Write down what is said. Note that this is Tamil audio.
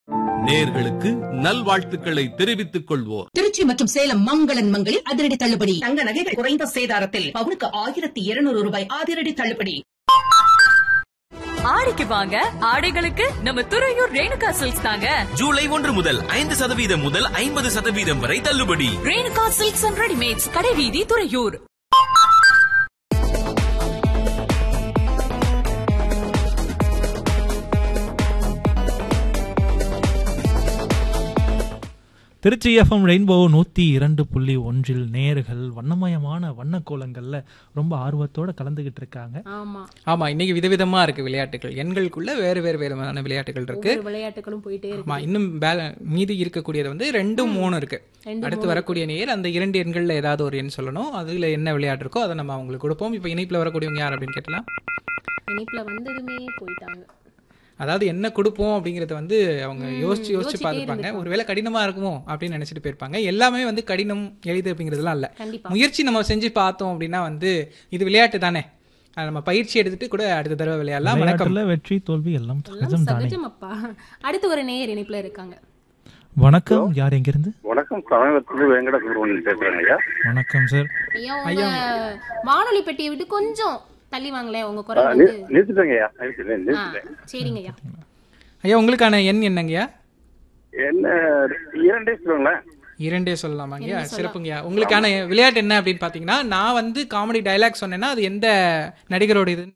நேர்களுக்கு நல்வாழ்த்துக்களை தெரிவித்துக் கொள்வோர் திருச்சி மற்றும் சேலம் மங்களன் மங்களில் அதிரடி தள்ளுபடி தங்க நகைகள் குறைந்த சேதாரத்தில் பவுனுக்கு ஆயிரத்தி இருநூறு ரூபாய் அதிரடி தள்ளுபடி ஆடிக்கு வாங்க ஆடைகளுக்கு நம்ம துறையூர் ரேணுகா சில்க்ஸ் தாங்க ஜூலை ஒன்று முதல் ஐந்து சதவீதம் முதல் ஐம்பது சதவீதம் வரை தள்ளுபடி ரேணுகா சில்க்ஸ் அண்ட் ரெடிமேட்ஸ் கடைவீதி துறையூர் திருச்சி எஃப்எம் ரெயின்போ நூற்றி இரண்டு புள்ளி ஒன்றில் நேர்கள் வண்ணமயமான வண்ணக்கோலங்களில் ரொம்ப ஆர்வத்தோட கலந்துக்கிட்டு இருக்காங்க ஆமா ஆமா இன்னைக்கு விதவிதமா இருக்கு விளையாட்டுகள் எண்களுக்குள்ள வேறு வேறு விதமான விளையாட்டுகள் இருக்கு ஒவ்வொரு விளையாட்டுகளும் போயிட்டே ஆமா இருக்கு இன்னும் பேல மீதி இருக்கக்கூடியது வந்து ரெண்டும் மூணு இருக்கு ரெண்டு அடுத்து வரக்கூடிய நேர் அந்த இரண்டு எண்கள்ல ஏதாவது ஒரு எண் சொல்லணும் அதுல என்ன விளையாட்டு இருக்கோ அதை நம்ம அவங்களுக்கு கொடுப்போம் இப்போ இணைப்புல வரக்கூடியவங்க யார் அப்படின்னு கேட்டலாம் இனிப்புல வந்ததுமே போயிட்டாங்க அதாவது என்ன கொடுப்போம் அப்படிங்கறத வந்து அவங்க ம், யோசிச்சு யோசிச்சு யோசிச்சிட்டே பார்த்துப்பாங்க இருந்திருப்பாங்க. ஒருவேளை கடினமா இருக்குமோ அப்படின்னு நினைச்சிட்டு போயிருப்பாங்க எல்லாமே வந்து கடினம் எளிது அப்படிங்கிறதுலாம் இல்ல கண்டிப்பா முயற்சி நம்ம செஞ்சு பார்த்தோம் அப்படின்னா வந்து இது விளையாட்டு தானே அது நம்ம பயிற்சி எடுத்துட்டு கூட அடுத்த தடவை விளையாடலாம் வணக்கம் விளையாட்டுல வெற்றி தோல்வி எல்லாம் எல்லாம் சகஜம் தானே சகஜம் அப்பா அடுத்து ஒரு நேயர் இணைப்புல இருக்காங்க வணக்கம் யார் எங்கிருந்து வணக்கம் சமீபத்தில் வெங்கட சுப்பிரமணியன் பேசுறேன் ஐயா வணக்கம் சார் ஐயா உங்க வானொலி பெட்டியை விட்டு கொஞ்சம் தள்ளி வாங்களேன் உங்க ஆ, குரல் நி- வந்து நிறுத்திட்டேங்க ஐயா நிறுத்திட்டேன் ஆ, நிறுத்திட்டேன் சரிங்க ஐயா ஐயா உங்களுக்கான எண் என்னங்கய்யா என்ன இரண்டே சொல்லுங்களேன் இரண்டே சொல்லலாமாங்கய்யா இரண்டு சொல்லலாம். சிறப்புங்கய்யா உங்களுக்கான விளையாட்டு என்ன அப்படின்னு பார்த்தீங்கன்னா நான் வந்து காமெடி டயலாக் சொன்னேன்னா அது எந்த நடிகரோட இது